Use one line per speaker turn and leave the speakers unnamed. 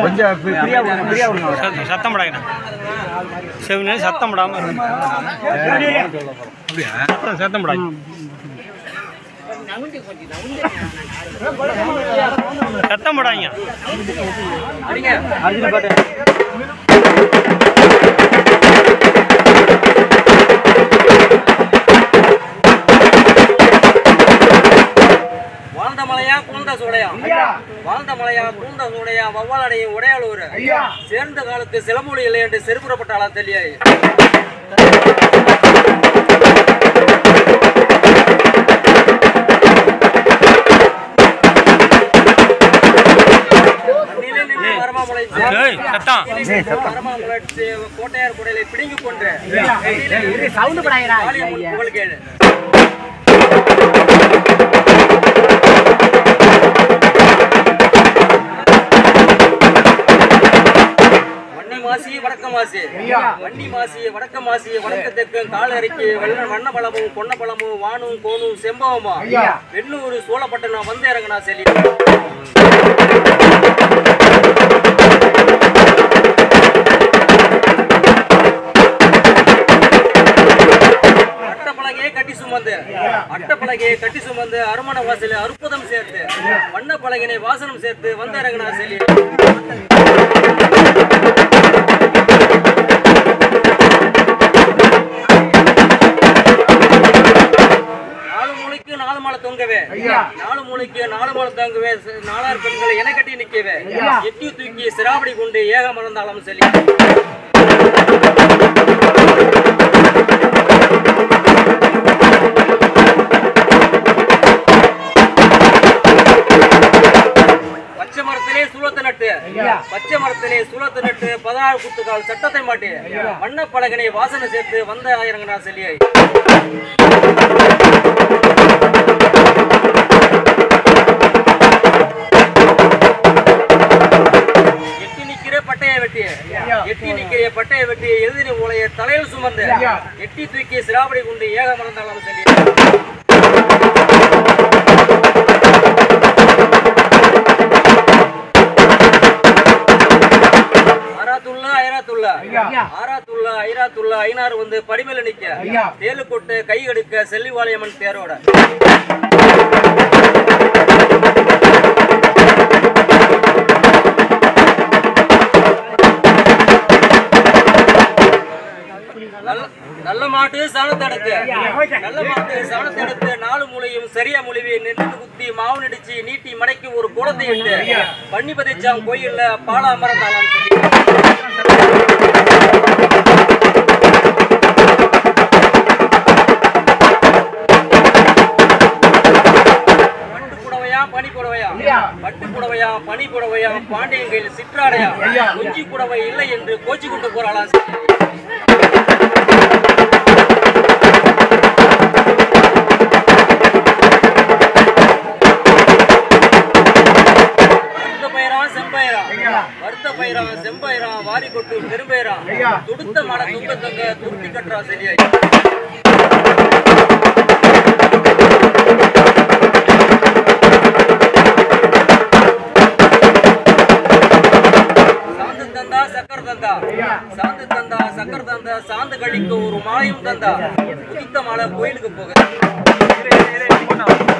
கொஞ்சம் ஃப்ரீயா விடுங்க ஃப்ரீயா விடுங்க
சத்தம் சத்தம் படாங்கண்ணா செவனு சத்தம் படாமல் இருக்கும் சத்தம் சத்தம் படாங்க சத்தம் படாங்க
அர்ஜுன் பாட்டு
வாழ்ந்த மலையா கூந்த சூடையா வாழ்ந்த மலையா கூந்த சூடையா வவ்வாலடையும் உடையாளூர் சேர்ந்த காலத்து சிலமொழி இல்லை என்று செருப்புறப்பட்டாளா தெரியாது நிலை நின்று மரமாமலை
ஏய் சத்தம்
மரமாமலை கோட்டையார் குடையிலை பிடுங்கிக் கொன்று
சவுண்ட் படாயிரா
காளியம்மன் புகழ் கேளு வன்னி மாசி வடக்க மாசி வன்னி மாசி வடக்க மாசி வடக்க தெற்கும் கால அரிக்கு வெள்ள வண்ண பழமும் பொன்ன பழமும் வானும் கோணும் செம்பவமா வெண்ணூர் சோழப்பட்டணம் வந்து இறங்கினா செல்லி அட்டப்பலகையை கட்டி சுமந்து அட்டப்பலகையை கட்டி சுமந்து அருமண வாசல அற்புதம் சேர்த்து வண்ண பலகினை வாசனம் சேர்த்து வந்து இறங்கினா செல்லி நாலு மூளைக்கு நாலு மாலை தொங்கவே நாலு மூளைக்கு நாலு மாலை தொங்கவே ச- நாலாறு பெண்களை என கட்டி நிக்கவே எட்டி தூக்கி சிராபடி கொண்டு ஏக மறந்தாலும் செல்லி பச்சை மரத்திலே சூளத்தை நட்டு பச்சை மரத்திலே சூளத்தை நட்டு பதினாறு குத்துக்கால் சட்டத்தை மாட்டி வண்ண பலகனை வாசனை சேர்த்து வந்த ஆயிரங்கடா செல்லியை எட்டி நிக்கிற பட்டைய வெட்டி எட்டி நிக்கிற பட்டைய வெட்டி எதிரி மூளைய தலையில் சுமந்து எட்டி தூக்கி சிராபடி கொண்டு ஏக மறந்தாலும் சொல்லி ஆராத்துல்லா ஐராத்துல்லா ஆராத்துல்லா ஐராத்துல்லா ஐநாறு வந்து படிமேல நிக்க தேலு கொட்டு கை எடுக்க செல்லிவாளையம்மன் தேரோட நல்ல- நல்ல மாட்டு சாணத்தை எடுத்து நல்ல மாட்டு சாணத்தை எடுத்து நாலு மூலையும் சரியா மொழிவி நெல்லு குத்தி மாவு நடிச்சு நீட்டி மடக்கி ஒரு குளத்தை இட்டு பண்ணி பதிச்சாம் கோயில்ல பாலா மறந்தாலாம் சொல்லி பட்டு புடவையா பனி புடவையா பட்டு புடவையா பனி புடவையா பாண்டியன் கையில் சிற்றாடையா குஞ்சி புடவை இல்லை என்று கோச்சி கொண்டு போறாளா வருத்த பயிரா செம்பயிரா வருத்த பயிரா செம்பயிரா வாரி கொட்டு பெரும்பயிரா துடுத்த மட துக்க தங்க துருத்தி கட்டுறா சரியா சாந்து தந்தா சக்கர தந்தா சாந்து தந்தா சக்கர தந்தா சாந்து கழிக்க ஒரு மாலையும் தந்தா உதித்த மாலை கோயிலுக்கு போக